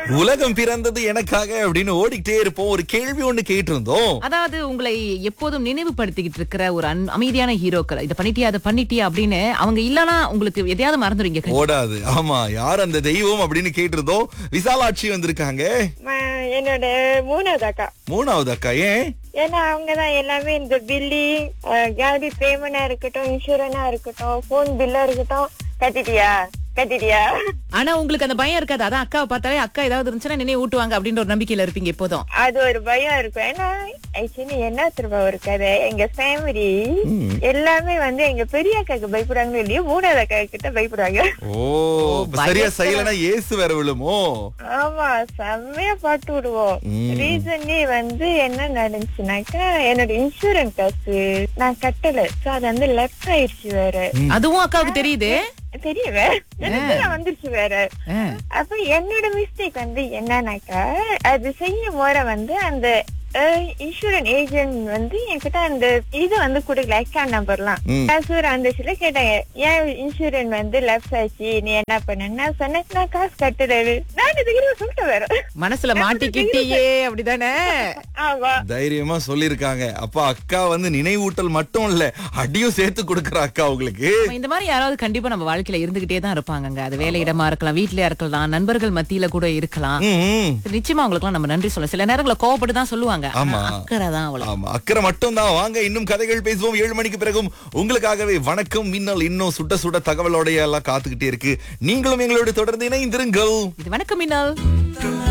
உலகம் பிறந்தது எனக்காக அப்படின்னு ஓடிக்கிட்டே இருப்போம் ஒரு கேள்வி ஒண்ணு கேட்டிருந்தோம் அதாவது உங்களை எப்போதும் நினைவுபடுத்திக்கிட்டு இருக்கிற ஒரு அன்- அமைதியான ஹீரோக்கள் இதை பண்ணிட்டியா அதை பண்ணிட்டியா அப்படின்னு அவங்க இல்லனா உங்களுக்கு எதையாவது மறந்துடுவீங்க ஓடாது ஆமா யார் அந்த தெய்வம் அப்படின்னு கேட்டிருந்தோம் விசாலாட்சி வந்திருக்காங்க ம- என்னோட மூணாவது அக்கா மூணாவது அக்கா ஏன் ஏன்னா அவங்கதான் எல்லாமே இந்த பில்லிங் காடி பேமெண்டா இருக்கட்டும் இன்சூரன்ஸா இருக்கட்டும் போன் பில்லா இருக்கட்டும் கட்டிட்டியா கட்டிட்டியா ஆனா உங்களுக்கு அந்த பயம் இருக்காது அதான் அக்காவை பார்த்தாலே அக்கா ஏதாவது இருந்துச்சுன்னா நினைவு ஊட்டுவாங்க அப்படின்ற ஒரு நம்பிக்கையில இருப்பீங்க எப்போதும் அது ஒரு பயம் இருக்கும் ஏன்னா ஆக்சுவலி என்ன திரும்ப ஒரு கதை எங்க ஃபேமிலி எல்லாமே வந்து எங்க பெரிய அக்காக்கு பயப்படுறாங்களோ இல்லையோ மூணாவது அக்கா கிட்ட பயப்படுறாங்க ஓ இப்ப சரியா செய்யலனா ஏசு வேற விழுமோ ஆமா செம்மையா பாட்டு விடுவோம் ம். ரீசன்லி வந்து என்ன நடந்துச்சுனாக்கா என்னோட இன்சூரன்ஸ் காசு நான் கட்டல சோ அது வந்து லெஃப்ட் ஆயிடுச்சு வேற அதுவும் அக்காவுக்கு தெரியுது தெரியல எனக்கு வந்துருச்சு வேற ஆ. அப்ப என்னோட மிஸ்டேக் வந்து என்னன்னாக்கா அது செய்யும் முறை வந்து அந்த இன்சூரன்ஸ் ஏஜென்ட் வந்து என்கிட்ட அந்த இது வந்து கொடுக்கல அக்கௌண்ட் நம்பர்லாம் ம். காசு அந்த சில கேட்டாங்க ஏன் இன்சூரன்ஸ் வந்து லெஃப்ட் ஆச்சு நீ என்ன பண்ண நான் சொன்னேன் நான் காசு கட்டுறது நான் இதுக்கு சொல்லிட்டு வேற மனசுல மாட்டிக்கிட்டியே அப்படிதானே ஆமா தைரியமா சொல்லிருக்காங்க அப்ப அக்கா வந்து நினைவூட்டல் மட்டும் இல்ல அடியும் சேர்த்து கொடுக்கற அக்கா உங்களுக்கு இந்த மாதிரி யாராவது கண்டிப்பா நம்ம வாழ்க்கையில இருந்துகிட்டே தான் இருப்பாங்கங்க அது வேலையிடமா இருக்கலாம் வீட்லயா இருக்கலாம் நண்பர்கள் மத்தியில கூட இருக்கலாம் ம், ம். நிச்சயமா அவங்களுக்கு நம்ம நன்றி சொல்ல சில நேரங்கள கோவப்பட்டு தான் சொல்லுவாங்க ஆமா. ஆனா அக்கறை தான் அவ்வளவு ஆமா அக்கறை மட்டும் தான் வாங்க இன்னும் கதைகள் பேசுவோம் ஏழு மணிக்கு பிறகும் உங்களுக்காகவே வணக்கம் மின்னல் இன்னும் சுட்ட சுட தகவலோட எல்லாம் காத்துக்கிட்டே இருக்கு நீங்களும் எங்களோட தொடர்ந்து இணைந்திருங்கள் இது வணக்கம் மின்னல்